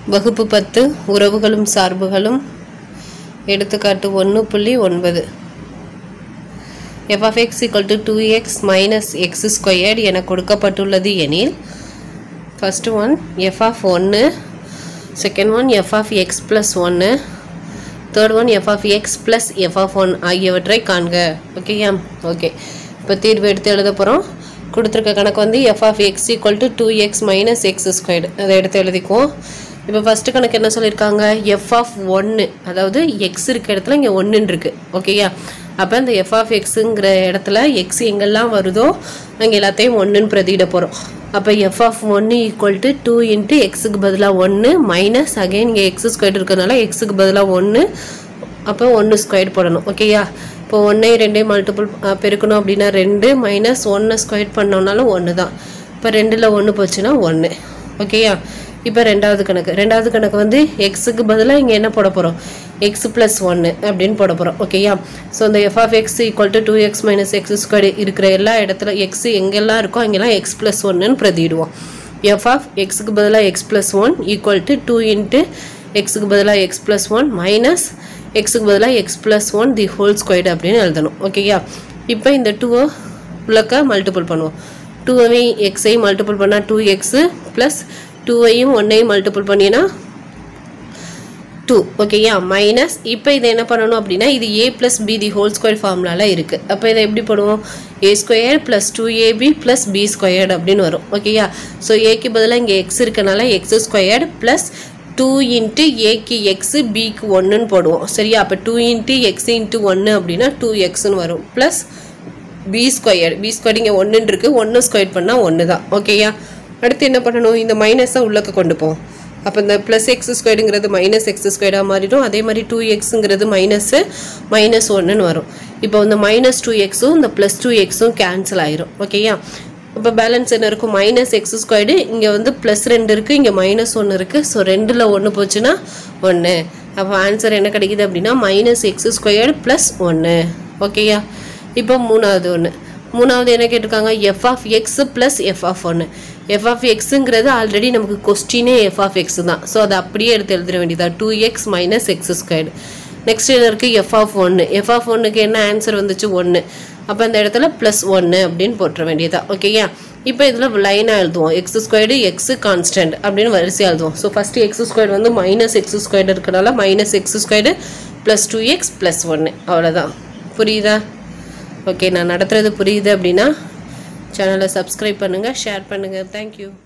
வகுப்பு பத்து உறவுகளும் சார்புகளும் எடுத்துக்காட்டு ஒன்று புள்ளி ஒன்பது F of X equal to two X minus X squared என கொடுக்கப்பட்டுள்ளது எனில் ஃபஸ்ட்டு ஒன் எஃப் ஆஃப் ஒன்று second one F of X plus ஒன்று third one F of X plus F of one ஆகியவற்றை காண்க ஓகேயா ஓகே இப்போ தீர்வு எடுத்து எழுத போகிறோம் கொடுத்துருக்க கணக்கு வந்து F of X equal to two X minus X squared அதை எடுத்து எழுதிக்குவோம் இப்போ ஃபஸ்ட்டு கணக்கு என்ன சொல்லியிருக்காங்க எஃப் ஆஃப் ஒன்று அதாவது எக்ஸ் இருக்க இடத்துல இங்கே ஒன்றுன்னு இருக்குது ஓகேயா அப்போ இந்த எஃப் ஆஃப் எக்ஸுங்கிற இடத்துல எக்ஸ் எங்கெல்லாம் வருதோ அங்கே எல்லாத்தையும் ஒன்றுன்னு பிரதியிட போகிறோம் அப்போ எஃப் ஆஃப் ஒன்று ஈக்குவல் டு டூ இன்ட்டு எக்ஸுக்கு பதிலாக ஒன்று மைனஸ் அகைன் இங்கே எக்ஸ் ஸ்கொயர் இருக்கிறதுனால எக்ஸுக்கு பதிலாக ஒன்று அப்போ ஒன்று ஸ்கொயர் போடணும் ஓகேயா இப்போ ஒன்றையும் ரெண்டையும் மல்டிபிள் பெருக்கணும் அப்படின்னா ரெண்டு மைனஸ் ஒன்றை ஸ்கொயர் பண்ணோம்னாலும் ஒன்று தான் இப்போ ரெண்டில் ஒன்று போச்சுன்னா ஒன்று ஓகேயா இப்போ ரெண்டாவது கணக்கு ரெண்டாவது கணக்கு வந்து எக்ஸுக்கு பதிலாக இங்கே என்ன போட போகிறோம் எக்ஸ் ப்ளஸ் ஒன்று அப்படின்னு போட போகிறோம் ஓகேயா ஸோ இந்த f of X equal to two X minus x square இருக்கிற எல்லா இடத்துல எக்ஸ் எங்கெல்லாம் இருக்கோ அங்கெல்லாம் எக்ஸ் ப்ளஸ் ஒன்றுன்னு பிரதிடுவோம் எஃப் ஆஃப் எக்ஸுக்கு பதிலாக x plus one equal to two into எக்ஸுக்கு பதிலாக எக்ஸ் ப்ளஸ் ஒன் மைனஸ் எக்ஸுக்கு பதிலாக x plus one the whole squared அப்படின்னு எழுதணும் ஓகேயா இப்போ இந்த டூவை உள்ளக்க மல்டிபிள் பண்ணுவோம் டூவையும் எக்ஸையும் மல்டிபிள் பண்ணால் டூ எக்ஸு ப்ளஸ் டூவையும் ஒன்னையும் மல்டிபிள் பண்ணினா டூ ஓகேயா மைனஸ் இப்போ இதை என்ன பண்ணணும் அப்படின்னா இது a plus b the whole square ஃபார்முலாவில் இருக்குது அப்போ இதை எப்படி போடுவோம் a square plus two ab plus b squared அப்படின்னு வரும் ஓகேயா ஸோ ஏக்கு பதிலாக இங்கே எக்ஸ் இருக்கனால x squared plus two into ஏக்கு எக்ஸு பிக்கு ஒன்றுன்னு போடுவோம் சரியா அப்போ டூ இன்ட்டு எக்ஸ் இன்ட்டு ஒன்று அப்படின்னா டூ எக்ஸ்னு வரும் plus b squared b square இங்கே ஒன்றுன்னு இருக்குது ஒன்று ஸ்கொயர் பண்ணால் ஒன்று தான் ஓகேயா அடுத்து என்ன பண்ணணும் இந்த மைனஸை உள்ளக்க கொண்டு போவோம் அப்போ இந்த ப்ளஸ் எக்ஸ் ஸ்கொயருங்கிறது மைனஸ் எக்ஸ் ஸ்கொயர்டாக மாறிடும் அதே மாதிரி டூ எக்ஸுங்கிறது மைனஸு மைனஸ் ஒன்றுன்னு வரும் இப்போ இந்த மைனஸ் டூ எக்ஸும் இந்த ப்ளஸ் டூ எக்ஸும் கேன்சல் ஆயிரும் ஓகேயா இப்போ பேலன்ஸ் என்ன இருக்கும் மைனஸ் எக்ஸ் ஸ்கொயர்டு இங்கே வந்து ப்ளஸ் ரெண்டு இருக்குது இங்கே மைனஸ் ஒன்று இருக்குது ஸோ ரெண்டில் ஒன்று போச்சுன்னா ஒன்று அப்போ ஆன்சர் என்ன கிடைக்குது அப்படின்னா மைனஸ் எக்ஸ் ஸ்கொயர்டு ப்ளஸ் ஒன்று ஓகேயா இப்போ மூணாவது ஒன்று மூணாவது என்ன கேட்டிருக்காங்க f of X plus F of ஒன்று எஃப் ஆஃப் எக்ஸுங்கிறது ஆல்ரெடி நமக்கு கொஸ்டினே எஃப் ஆஃப் எக்ஸ் தான் ஸோ அதை அப்படியே எடுத்து எழுதிட வேண்டியதா two X minus X squared next என்ன இருக்குது எஃப் ஆஃப் ஒன்று எஃப் ஆஃப் ஒன்றுக்கு என்ன ஆன்சர் வந்துச்சு ஒன்று அப்போ அந்த இடத்துல ப்ளஸ் ஒன்று அப்படின்னு போட்டுற வேண்டியதா ஓகேயா இப்போ இதில் லைனாக எழுதுவோம் எக்ஸ் ஸ்கொயர்டு எக்ஸ் கான்ஸ்டன்ட் அப்படின்னு வரிசையாக எழுதுவோம் ஸோ ஃபஸ்ட்டு எக்ஸ் ஸ்கொயர் வந்து மைனஸ் எக்ஸ் ஸ்கொயர்டு இருக்கனால minus X squared plus two x plus ஒன்று அவ்வளோதான் புரியுதா ஓகே நான் நடத்துகிறது புரியுது அப்படின்னா சேனலை சப்ஸ்கிரைப் பண்ணுங்கள் ஷேர் பண்ணுங்கள் தேங்க்யூ